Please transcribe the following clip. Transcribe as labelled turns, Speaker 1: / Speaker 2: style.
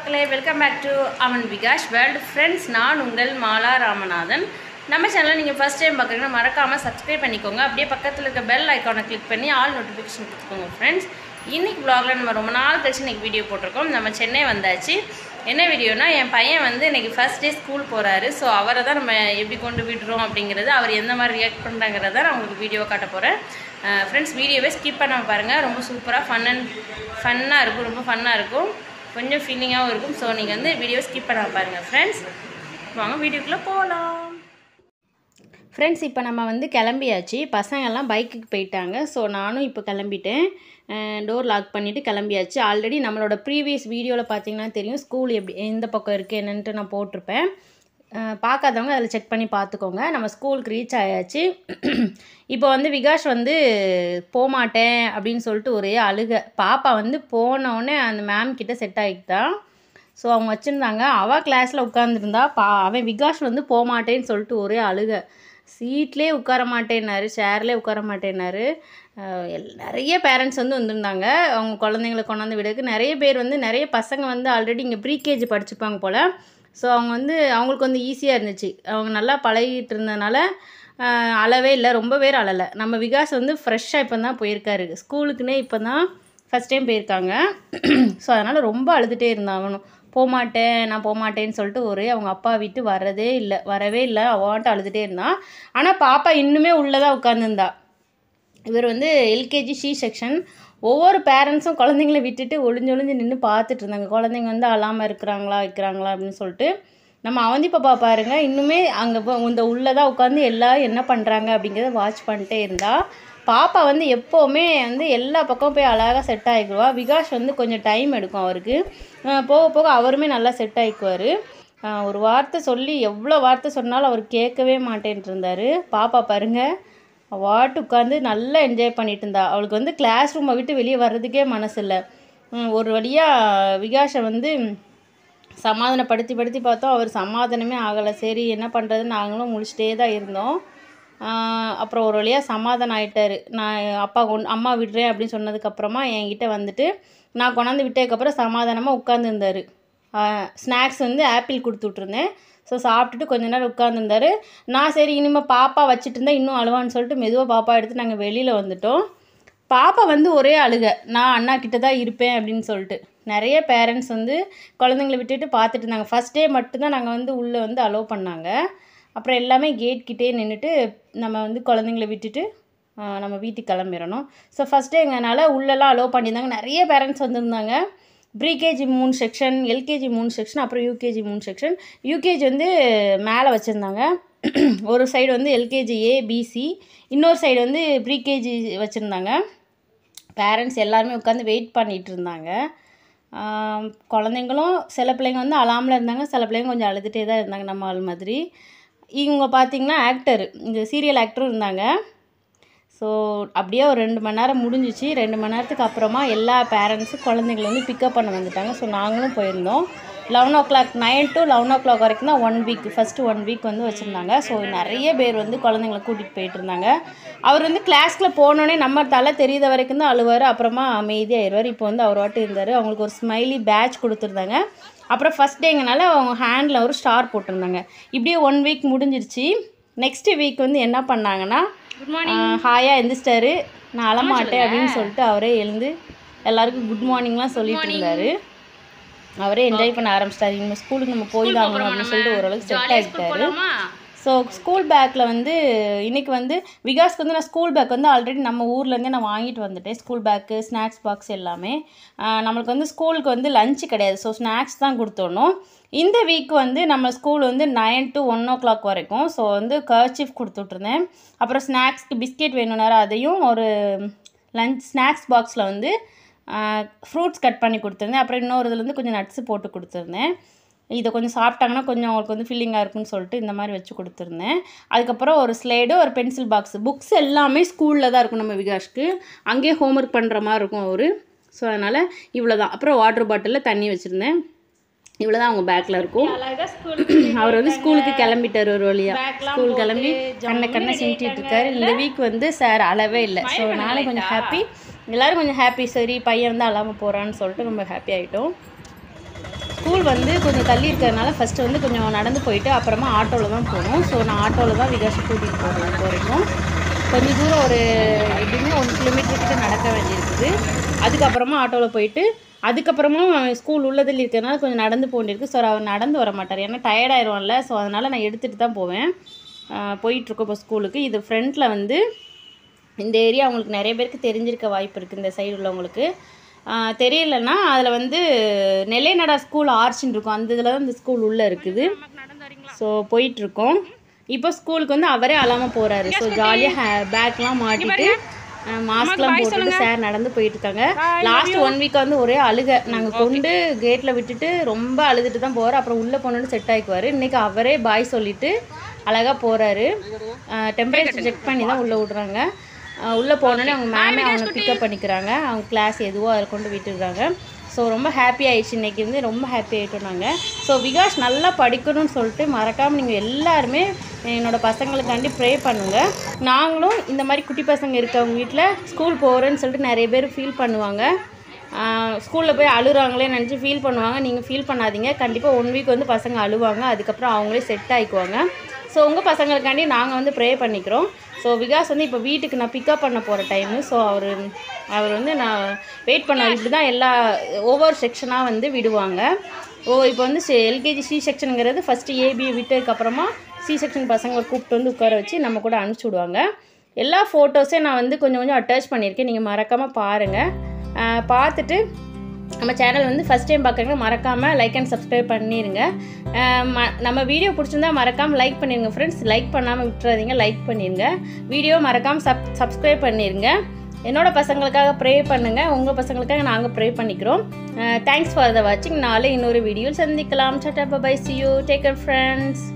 Speaker 1: மக்களே welcome back to அவன் Vikash world friends நான் உங்கள் மாலா ராமநாதன் நம்ம சேனலை நீங்கள் ஃபஸ்ட் டைம் பார்க்குறீங்கன்னா மறக்காமல் சப்ஸ்கிரைப் பண்ணிக்கோங்க அப்படியே பக்கத்தில் இருக்க பெல் ஐக்கானை கிளிக் பண்ணி ஆல் நோட்டிஃபிகேஷன் கொடுத்துக்கோங்க ஃப்ரெண்ட்ஸ் இன்னைக்கு vlogல நம்ம ரொம்ப நாள் கழிச்சு இன்னைக்கு வீடியோ போட்டிருக்கோம் நம்ம சென்னை வந்தாச்சு என்ன வீடியோனா என் பையன் வந்து இன்னைக்கு ஃபர்ஸ்ட் டே ஸ்கூல் போகிறாரு ஸோ அவரை தான் நம்ம எப்படி கொண்டு விடுறோம் அப்படிங்கிறது அவர் எந்த மாதிரி ரியாக்ட் பண்ணுறாங்கிறத நான் உங்களுக்கு வீடியோவை காட்ட போகிறேன் ஃப்ரெண்ட்ஸ் வீடியோவை ஸ்கிப் பண்ணாமல் பாருங்கள் ரொம்ப சூப்பராக ஃபன் அண்ட் ஃபன்னாக இருக்கும் ரொம்ப ஃபன்னாக இருக்கும் கொஞ்சம் ஃபீலிங்காகவும் இருக்கும் ஸோ நீங்கள் வந்து வீடியோ ஸ்கிப் பண்ணாமல் பாருங்கள் ஃப்ரெண்ட்ஸ் வாங்க வீடியோக்குள்ளே போகலாம் ஃப்ரெண்ட்ஸ் இப்போ நம்ம வந்து கிளம்பியாச்சு பசங்கள்லாம் பைக்குக்கு போயிட்டாங்க ஸோ நானும் இப்போ கிளம்பிட்டேன் டோர் லாக் பண்ணிவிட்டு கிளம்பியாச்சு ஆல்ரெடி நம்மளோட ப்ரீவியஸ் வீடியோவில் பார்த்தீங்கன்னா தெரியும் ஸ்கூல் எப்படி எந்த பக்கம் இருக்குது என்னன்ட்டு நான் போட்டிருப்பேன் அஹ் பார்க்காதவங்க அதில் செக் பண்ணி பார்த்துக்கோங்க நம்ம ஸ்கூலுக்கு ரீச் ஆயாச்சு இப்போ வந்து விகாஷ் வந்து போகமாட்டேன் அப்படின்னு சொல்லிட்டு ஒரே அழுக பாப்பா வந்து போனோடனே அந்த மேம் கிட்ட செட் ஆகிட்டான் ஸோ அவங்க வச்சுருந்தாங்க அவள் கிளாஸில் உட்காந்துருந்தா பா அவன் விகாஷ் வந்து போகமாட்டேன்னு சொல்லிட்டு ஒரே அழுக சீட்லேயே உட்கார மாட்டேன்னாரு சேர்லேயே உட்கார மாட்டேன்னாரு அஹ் எல் நிறைய பேரண்ட்ஸ் வந்து வந்திருந்தாங்க அவங்க குழந்தைங்களை கொண்டாந்து விடக்கு நிறைய பேர் வந்து நிறைய பசங்க வந்து ஆல்ரெடி இங்கே ப்ரீகேஜி படிச்சுப்பாங்க போல் ஸோ அவங்க வந்து அவங்களுக்கு வந்து ஈஸியாக இருந்துச்சு அவங்க நல்லா பழகிட்டு இருந்ததுனால அஹ் அழவே இல்லை ரொம்ப பேர் அழலை நம்ம விகாஸ் வந்து ஃப்ரெஷ்ஷாக இப்போ தான் போயிருக்காரு ஸ்கூலுக்குன்னே இப்போ தான் ஃபஸ்ட் டைம் போயிருக்காங்க ஸோ அதனால் ரொம்ப அழுதுகிட்டே இருந்தான் அவனும் போகமாட்டேன் நான் போகமாட்டேன்னு சொல்லிட்டு ஒரே அவங்க அப்பா விட்டு வரதே இல்லை வரவே இல்லை அவன்ட்டு அழுதுகிட்டே இருந்தான் ஆனால் பாப்பா இன்னுமே உள்ளே தான் உட்காந்துருந்தா இவர் வந்து எல்கேஜி சி செக்ஷன் ஒவ்வொரு பேரண்ட்ஸும் குழந்தைங்கள விட்டுட்டு ஒளிஞ்சு ஒளிஞ்சு நின்று பார்த்துட்டு இருந்தாங்க குழந்தைங்க வந்து அழாமல் இருக்கிறாங்களா வைக்கிறாங்களா அப்படின்னு சொல்லிட்டு நம்ம அவந்தி பாப்பா பாருங்க இன்னுமே அங்கே இந்த உள்ளே தான் உட்காந்து எல்லாரும் என்ன பண்ணுறாங்க அப்படிங்கிறத வாட்ச் பண்ணிட்டே இருந்தா பாப்பா வந்து எப்போவுமே வந்து எல்லா பக்கம் போய் அழகாக செட் ஆகிக்குவா விகாஷ் வந்து கொஞ்சம் டைம் எடுக்கும் அவருக்கு அஹ் போக போக அவருமே நல்லா செட் ஆகிக்குவார் ஒரு வார்த்தை சொல்லி எவ்வளோ வார்த்தை சொன்னாலும் அவர் கேட்கவே மாட்டேன்ட்டு இருந்தார் பாப்பா பாருங்க வாட்டு உட்காந்து நல்லா என்ஜாய் பண்ணிட்டு இருந்தா அவளுக்கு வந்து கிளாஸ் ரூமை விட்டு வெளியே வர்றதுக்கே மனசு இல்லை ம், ஒரு வழியாக விகாஷை வந்து சமாதானப்படுத்தி படுத்தி பார்த்தோம் அவர் சமாதானமே ஆகலை சரி என்ன பண்ணுறதுன்னு நாங்களும் முழிச்சிட்டே தான் இருந்தோம் ஆஹ் அப்புறம் ஒரு வழியாக சமாதானம் ஆயிட்டாரு நான் அப்பா கொண்டு அம்மா விடுறேன் அப்படின்னு சொன்னதுக்கப்புறமா என்கிட்ட வந்துட்டு நான் கொண்டாந்து விட்டதுக்கப்புறம் சமாதானமாக உட்காந்துருந்தாரு ஸ்நாக்ஸ் வந்து ஆப்பிள் கொடுத்து விட்ருந்தேன் ஸோ சாப்பிட்டுட்டு கொஞ்ச நேரம் உட்காந்துருந்தாரு நான் சரி இனிமேல் பாப்பா வச்சுட்டு இருந்தா இன்னும் அழுவான்னு சொல்லிட்டு மெதுவாக பாப்பா எடுத்து நாங்கள் வெளியில் வந்துட்டோம் பாப்பா வந்து ஒரே அழுக நான் அண்ணா கிட்ட தான் இருப்பேன் அப்படின்னு சொல்லிட்டு நிறைய பேரண்ட்ஸ் வந்து குழந்தைங்கள விட்டுட்டு பார்த்துட்டு இருந்தாங்க ஃபஸ்ட் டே மட்டும்தான் நாங்கள் வந்து உள்ளே வந்து அலோவ் பண்ணாங்க அப்புறம் எல்லாமே கேட் கிட்டே நின்றுட்டு நம்ம வந்து குழந்தைங்கள விட்டுட்டு ஆஹ், நம்ம வீட்டுக்கு கிளம்பிடணும் ஸோ ஃபஸ்ட் டேங்கனால உள்ளெல்லாம் அலோவ் பண்ணியிருந்தாங்க நிறைய பேரண்ட்ஸ் வந்திருந்தாங்க ப்ரீகேஜி மூணு செக்ஷன் எல்கேஜி மூணு செக்ஷன் அப்புறம் யூகேஜி மூணு செக்ஷன் யூகேஜி வந்து மேலே வச்சுருந்தாங்க ஒரு சைடு வந்து எல்கேஜி ஏ பிசி இன்னொரு சைடு வந்து ப்ரீகேஜி வச்சுருந்தாங்க பேரண்ட்ஸ் எல்லாருமே உட்காந்து வெயிட் பண்ணிகிட்டு இருந்தாங்க ஆம், குழந்தைங்களும் சில பிள்ளைங்க வந்து அழாமல் இருந்தாங்க சில பிள்ளைங்க கொஞ்சம் அழுதுகிட்டே தான் இருந்தாங்க நம்ம ஆள் மாதிரி இவங்க பார்த்திங்கன்னா ஆக்டர் இந்த சீரியல் ஆக்டரும் இருந்தாங்க ஸோ அப்படியே ஒரு ரெண்டு மணி நேரம் முடிஞ்சிச்சு ரெண்டு மணி நேரத்துக்கு அப்புறமா எல்லா பேரண்ட்ஸும் குழந்தைங்கள வந்து பிக்கப் பண்ண வந்துட்டாங்க ஸோ நாங்களும் போயிருந்தோம் eleven o'clock nine to eleven o'clock வரைக்கும் தான் one week first one week வந்து வச்சுருந்தாங்க ஸோ நிறைய பேர் வந்து குழந்தைங்கள கூட்டிகிட்டு போயிட்டு இருந்தாங்க அவர் வந்து கிளாஸ்க்குள்ள போனோடனே நம்ம தலை தெரியாத வரைக்கும் தான் அழுவார் அப்புறமா அமைதியாகிடுவார் இப்போ வந்து அவர் வாட்டு இருந்தார் அவங்களுக்கு ஒரு ஸ்மைலி பேட்ச் கொடுத்துருந்தாங்க அப்புறம் ஃபஸ்ட் டேங்கனால அவங்க ஹேண்டில் ஒரு ஸ்டார் போட்டிருந்தாங்க இப்படியே ஒன் வீக் முடிஞ்சிருச்சு நெக்ஸ்ட் வீக் வந்து என்ன பண்ணாங்கன்னா குட் மார்னிங் ஹாயாக எந்திரிச்சிட்டாரு நான் அழமாட்டேன் அப்படின்னு சொல்லிட்டு அவரே எழுந்து எல்லாருக்கும் குட் மார்னிங்லாம் சொல்லிட்டு இருந்தாரு அவரே என்ஜாய் பண்ண ஆரம்பிச்சிட்டாரு இனிமேல் ஸ்கூலுக்கு நம்ம போய் தான் ஆகணும் அப்படின்னு சொல்லிட்டு ஓரளவுக்கு செட் ஆகிட்டாரு ஸோ ஸ்கூல் பேக்கில் வந்து இன்னைக்கு வந்து விகாஸ்க்கு வந்து நான் ஸ்கூல் பேக் வந்து ஆல்ரெடி நம்ம ஊர்லேருந்தே நான் வாங்கிட்டு வந்துட்டேன் ஸ்கூல் பேக்கு ஸ்நாக்ஸ் பாக்ஸ் எல்லாமே ஆஹ் நம்மளுக்கு வந்து ஸ்கூலுக்கு வந்து லஞ்சு கிடையாது ஸோ ஸ்நாக்ஸ் தான் கொடுத்துடணும் இந்த வீக் வந்து நம்ம ஸ்கூல் வந்து nine to one o'clock வரைக்கும் ஸோ வந்து கர்ச்சீஃப் கொடுத்துட்ருந்தேன் அப்புறம் ஸ்நாக்ஸ்க்கு பிஸ்கெட் வேணும்னாரு அதையும் ஒரு லஞ்ச் ஸ்நாக்ஸ் பாக்ஸில் வந்து ஃப்ரூட்ஸ் கட் பண்ணி கொடுத்துருந்தேன் அப்புறம் இன்னொரு இதுல இருந்து கொஞ்சம் நட்ஸு போட்டு கொடுத்துருந்தேன் இதை கொஞ்சம் சாப்பிட்டாங்கன்னா கொஞ்சம் அவங்களுக்கு வந்து ஃபில்லிங்காக இருக்கும்னு சொல்லிட்டு இந்த மாதிரி வச்சு கொடுத்துருந்தேன் அதுக்கப்புறம் ஒரு ஸ்லைடு ஒரு பென்சில் பாக்ஸ் புக்ஸ் எல்லாமே ஸ்கூலில் தான் இருக்கும் நம்ம விகாஷ்க்கு அங்கேயே ஹோம்ஒர்க் பண்ணுற மாதிரி இருக்கும் அவர் ஸோ அதனால் இவ்வளோ தான் அப்புறம் வாட்டர் பாட்டிலில் தண்ணி வச்சுருந்தேன் இவ்வளோ தான் அவங்க பேக்கில் இருக்கும் அவர் வந்து ஸ்கூலுக்கு கிளம்பிட்டார் ஒரு வழியா ஸ்கூல் கிளம்பி கண்ணை கண்ணை சிமிட்டிட்டு இருக்காரு இந்த வீக் வந்து சார் அளவே இல்லை ஸோ நானே கொஞ்சம் ஹாப்பி எல்லாரும் கொஞ்சம் ஹாப்பி சரி பையன் வந்து அழாமல் போகிறான்னு சொல்லிட்டு ரொம்ப ஹாப்பி ஆகிட்டோம் ஸ்கூல் வந்து கொஞ்சம் தள்ளி இருக்கிறதுனால ஃபஸ்ட்டு வந்து கொஞ்சம் நடந்து போயிட்டு அப்புறமா ஆட்டோவில் தான் போகணும் ஸோ நான் ஆட்டோவில் தான் விகாஷ் கூட்டிகிட்டு போகணும் இப்போ வரைக்கும் கொஞ்சம் தூரம் ஒரு எப்படியுமே ஒன் கிலோமீட்டர் கிட்ட நடக்க வேண்டியிருக்குது அதுக்கப்புறமா ஆட்டோவில் போயிட்டு அதுக்கப்புறமா ஸ்கூல் உள்ளதில் இருக்கிறதுனால கொஞ்சம் நடந்து போண்டிருக்கு ஸோ அவர் நடந்து வர மாட்டார் ஏன்னா டயர்டாயிருவான்ல ஸோ அதனால் நான் எடுத்துகிட்டு தான் போவேன் ஆஹ் போயிட்டுருக்கோம் இப்போ ஸ்கூலுக்கு இது ஃப்ரண்ட்டில் வந்து இந்த ஏரியா அவங்களுக்கு நிறைய பேருக்கு தெரிஞ்சிருக்க வாய்ப்பு இருக்குது இந்த சைடு உள்ளவங்களுக்கு ஆஹ் தெரியலன்னா அதில் வந்து நெல்லைநடா ஸ்கூல் ஆர்ச்சின்னு இருக்கும் அந்த இதில் தான் இந்த ஸ்கூல் உள்ளே இருக்குது ஸோ போயிட்டுருக்கோம் இப்போ ஸ்கூலுக்கு வந்து அவரே அழாமல் போகிறாரு ஸோ ஜாலியாக பேக்லாம் மாட்டிட்டு மாஸ்க்லாம் போட்டுட்டு சார் நடந்து போயிட்டு இருக்காங்க லாஸ்ட் ஒன் வீக் வந்து ஒரே அழுக நாங்கள் கொண்டு கேட்டில் விட்டுட்டு ரொம்ப அழுதுட்டு தான் போகிறார் அப்புறம் உள்ளே போனோன்னு செட் ஆகிக்குவார் இன்றைக்கி அவரே பாய் சொல்லிட்டு அழகாக போகிறாரு டெம்பரேச்சர் செக் பண்ணி தான் உள்ளே விடுறாங்க உள்ளே போனோன்னே அவங்க மேமே அவனை பிக்கப் பண்ணிக்கிறாங்க அவங்க கிளாஸ் எதுவோ அதை கொண்டு விட்டுடுறாங்க ஸோ ரொம்ப ஹாப்பி ஆயிடுச்சு இன்றைக்கி வந்து ரொம்ப ஹாப்பி ஆகிட்டோம் நாங்கள் ஸோ விகாஷ் நல்லா படிக்கணும்னு சொல்லிட்டு மறக்காமல் நீங்கள் எல்லாருமே என்னோட பசங்களுக்காண்டி ப்ரே பண்ணுங்கள் நாங்களும் இந்த மாதிரி குட்டி பசங்க இருக்கவங்க வீட்டில் ஸ்கூல் போகிறேன்னு சொல்லிட்டு நிறைய பேர் ஃபீல் பண்ணுவாங்க ஸ்கூலில் போய் அழுறாங்களே நினச்சி ஃபீல் பண்ணுவாங்க நீங்கள் ஃபீல் பண்ணாதீங்க கண்டிப்பாக ஒன் வீக் வந்து பசங்க அழுவாங்க அதுக்கப்புறம் அவங்களே செட் ஆகிக்குவாங்க ஸோ உங்கள் பசங்களுக்காண்டி நாங்கள் வந்து ப்ரே பண்ணிக்கிறோம் ஸோ விகாஸ் வந்து இப்போ வீட்டுக்கு நான் பிக்கப் பண்ண போகிற டைமு ஸோ அவர் அவர் வந்து நான் வெயிட் பண்ண இப்படி தான் எல்லா ஒவ்வொரு செக்ஷனாக வந்து விடுவாங்க ஓ இப்போ வந்து எல்கேஜி சி செக்ஷனுங்கிறது ஃபஸ்ட்டு ஏபி விட்டதுக்கப்புறமா சி செக்ஷன் பசங்களை கூப்பிட்டு வந்து உட்கார வச்சு நம்ம கூட அனுப்பிச்சி விடுவாங்க எல்லா ஃபோட்டோஸே நான் வந்து கொஞ்சம் கொஞ்சம் அட்டாச் பண்ணியிருக்கேன் நீங்கள் மறக்காமல் பாருங்கள் ஆஹ் பார்த்துட்டு நம்ம சேனல் வந்து ஃபஸ்ட் டைம் பார்க்குறீங்க மறக்காமல் லைக் அண்ட் சப்ஸ்கிரைப் பண்ணிடுங்க ஆஹ் ம நம்ம வீடியோ பிடிச்சிருந்தா மறக்காமல் லைக் பண்ணிடுங்க ஃப்ரெண்ட்ஸ் லைக் பண்ணாமல் விட்டுறாதீங்க லைக் பண்ணிடுங்க வீடியோ மறக்காமல் சப் சப்ஸ்கிரைப் பண்ணிடுங்க என்னோட பசங்களுக்காக ப்ரே பண்ணுங்கள் உங்கள் பசங்களுக்காக நாங்கள் ப்ரே பண்ணிக்கிறோம் தேங்க்ஸ் ஃபார் த வாட்சிங் நாளை இன்னொரு வீடியோவில் சந்திக்கலாம் சட்டா bye see you take friends